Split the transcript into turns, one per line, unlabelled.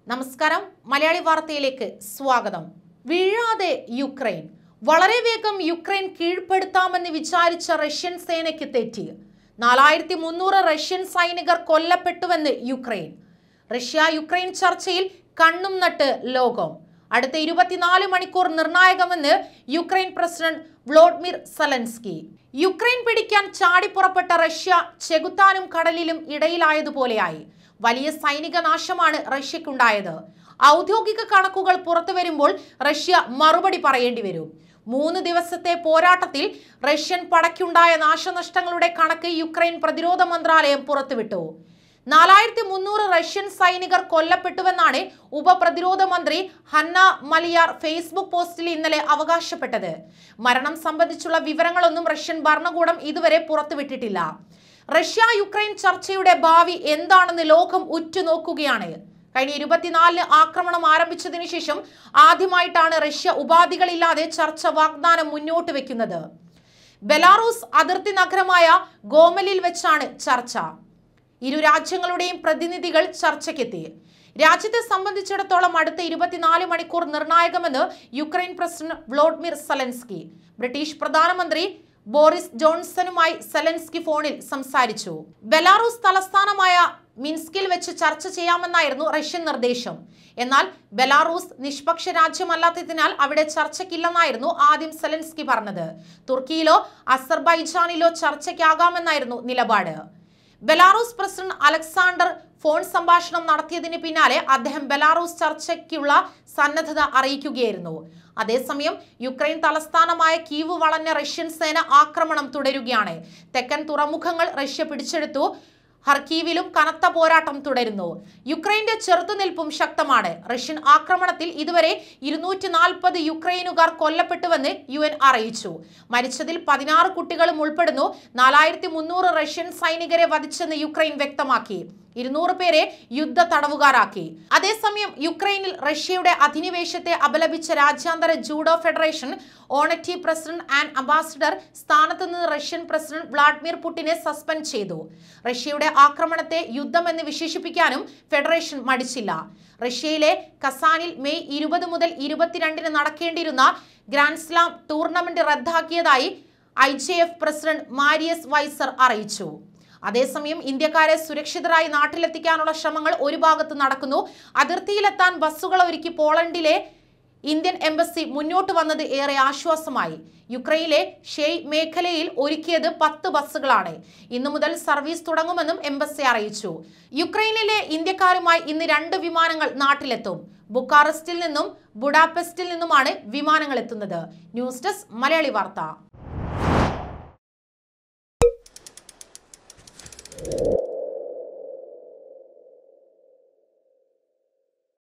നമസ്കാരം മലയാളി വാർത്തയിലേക്ക് സ്വാഗതം വീഴാതെ യുക്രൈൻ വളരെ വേഗം യുക്രൈൻ കീഴ്പ്പെടുത്താമെന്ന് വിചാരിച്ച റഷ്യൻ സേനയ്ക്ക് തെറ്റി നാലായിരത്തി മുന്നൂറ് റഷ്യൻ സൈനികർ കൊല്ലപ്പെട്ടുവെന്ന് യുക്രൈൻ റഷ്യ യുക്രൈൻ ചർച്ചയിൽ കണ്ണും നട്ട് ലോകം അടുത്ത ഇരുപത്തിനാല് മണിക്കൂർ നിർണായകമെന്ന് Ukraine president Volodymyr Zelensky Ukraine പിടിക്കാൻ ചാടിപ്പുറപ്പെട്ട റഷ്യ ചെകുത്താനും കടലിലും ഇടയിലായതുപോലെയായി വലിയ സൈനിക നാശമാണ് റഷ്യക്കുണ്ടായത് ഔദ്യോഗിക കണക്കുകൾ പുറത്തു വരുമ്പോൾ റഷ്യ മറുപടി പറയേണ്ടി വരും മൂന്ന് ദിവസത്തെ പോരാട്ടത്തിൽ റഷ്യൻ പടയ്ക്കുണ്ടായ നാശനഷ്ടങ്ങളുടെ കണക്ക് യുക്രൈൻ പ്രതിരോധ മന്ത്രാലയം പുറത്തുവിട്ടു നാലായിരത്തി മുന്നൂറ് റഷ്യൻ സൈനികർ കൊല്ലപ്പെട്ടുവെന്നാണ് ഉപപ്രതിരോധ മന്ത്രി ഹന്ന മലിയാർ ഫേസ്ബുക്ക് പോസ്റ്റിൽ ഇന്നലെ അവകാശപ്പെട്ടത് മരണം സംബന്ധിച്ചുള്ള വിവരങ്ങളൊന്നും റഷ്യൻ ഭരണകൂടം ഇതുവരെ പുറത്തുവിട്ടിട്ടില്ല റഷ്യ യുക്രൈൻ ചർച്ചയുടെ ഭാവി എന്താണെന്ന് ലോകം ഉറ്റുനോക്കുകയാണ് കഴിഞ്ഞ ഇരുപത്തിനാലിന് ആക്രമണം ആരംഭിച്ചതിനു ശേഷം ആദ്യമായിട്ടാണ് റഷ്യ ഉപാധികളില്ലാതെ ചർച്ച വാഗ്ദാനം മുന്നോട്ട് വെക്കുന്നത് ബെലാറൂസ് അതിർത്തി നഗരമായ ഗോമലിൽ വെച്ചാണ് ചർച്ച ഇരു രാജ്യങ്ങളുടെയും പ്രതിനിധികൾ ചർച്ചയ്ക്കെത്തി രാജ്യത്തെ സംബന്ധിച്ചിടത്തോളം അടുത്ത ഇരുപത്തിനാല് മണിക്കൂർ നിർണായകമെന്ന് Ukraine president Volodymyr Zelensky British പ്രധാനമന്ത്രി ബോറിസ് ജോൺസണുമായി സെലൻസ്കി ഫോണിൽ സംസാരിച്ചു ബെലാറൂസ് തലസ്ഥാനമായ മിൻസ്കിൽ വെച്ച് ചർച്ച ചെയ്യാമെന്നായിരുന്നു റഷ്യൻ നിർദ്ദേശം എന്നാൽ ബെലാറൂസ് നിഷ്പക്ഷ രാജ്യമല്ലാത്തതിനാൽ അവിടെ ചർച്ചയ്ക്കില്ലെന്നായിരുന്നു ആദ്യം സെലൻസ്കി പറഞ്ഞത് തുർക്കിയിലോ അസർബൈജാനിലോ ചർച്ചയ്ക്കാകാമെന്നായിരുന്നു നിലപാട് ബെലാറൂസ് പ്രസിഡന്റ് അലക്സാണ്ടർ ഫോൺ സംഭാഷണം നടത്തിയതിന് പിന്നാലെ അദ്ദേഹം ബെലാറൂസ് ചർച്ചയ്ക്കുള്ള സന്നദ്ധത അറിയിക്കുകയായിരുന്നു അതേസമയം യുക്രൈൻ തലസ്ഥാനമായ കീവ് വളഞ്ഞ റഷ്യൻ സേന ആക്രമണം തുടരുകയാണ് തെക്കൻ തുറമുഖങ്ങൾ റഷ്യ പിടിച്ചെടുത്തു ഹർക്കീവിലും കനത്ത പോരാട്ടം തുടരുന്നു യുക്രൈന്റെ ചെറുത്തുനിൽപ്പും ശക്തമാണ് റഷ്യൻ ആക്രമണത്തിൽ ഇതുവരെ ഇരുന്നൂറ്റി നാൽപ്പത് യുക്രൈനുകാർ കൊല്ലപ്പെട്ടുവെന്ന് യു എൻ അറിയിച്ചു മരിച്ചതിൽ പതിനാറ് കുട്ടികളും ഉൾപ്പെടുന്നു നാലായിരത്തി മുന്നൂറ് റഷ്യൻ സൈനികരെ വധിച്ചെന്ന് യുക്രൈൻ വ്യക്തമാക്കി ഇരുന്നൂറ് പേരെ യുദ്ധ തടവുകാരാക്കി അതേസമയം യുക്രൈനിൽ റഷ്യയുടെ അധിനിവേശത്തെ അപലപിച്ച രാജ്യാന്തര judo federation honorary president and ambassador സ്ഥാനത്ത് നിന്ന് റഷ്യൻ പ്രസിഡന്റ് വ്ളാഡിമിർ പുടിനെ സസ്പെൻഡ് ചെയ്തു റഷ്യയുടെ ആക്രമണത്തെ യുദ്ധമെന്ന് വിശേഷിപ്പിക്കാനും ഫെഡറേഷൻ മടിച്ചില്ല റഷ്യയിലെ കസാനിൽ മെയ് ഇരുപത് മുതൽ ഇരുപത്തിരണ്ടിന് നടക്കേണ്ടിയിരുന്ന ഗ്രാൻഡ് സ്ലാം ടൂർണമെന്റ് റദ്ദാക്കിയതായി ഐ പ്രസിഡന്റ് മാരിയസ് വൈസർ അറിയിച്ചു അതേസമയം ഇന്ത്യക്കാരെ സുരക്ഷിതരായി നാട്ടിലെത്തിക്കാനുള്ള ശ്രമങ്ങൾ ഒരു ഭാഗത്ത് നടക്കുന്നു അതിർത്തിയിലെത്താൻ ബസ്സുകൾ ഒരുക്കി പോളണ്ടിലെ ഇന്ത്യൻ എംബസി മുന്നോട്ട് വന്നത് ഏറെ ആശ്വാസമായി യുക്രൈനിലെ ഷെയ് മേഖലയിൽ ഒരുക്കിയത് പത്ത് ബസ്സുകളാണ് ഇന്നു മുതൽ സർവീസ് തുടങ്ങുമെന്നും എംബസി അറിയിച്ചു യുക്രൈനിലെ ഇന്ത്യക്കാരുമായി ഇന്ന് രണ്ട് വിമാനങ്ങൾ നാട്ടിലെത്തും ബുക്കാറസ്റ്റിൽ നിന്നും ബുഡാപെസ്റ്റിൽ നിന്നുമാണ് വിമാനങ്ങൾ എത്തുന്നത് ന്യൂസ് ഡെസ്ക് മലയാളി വാർത്ത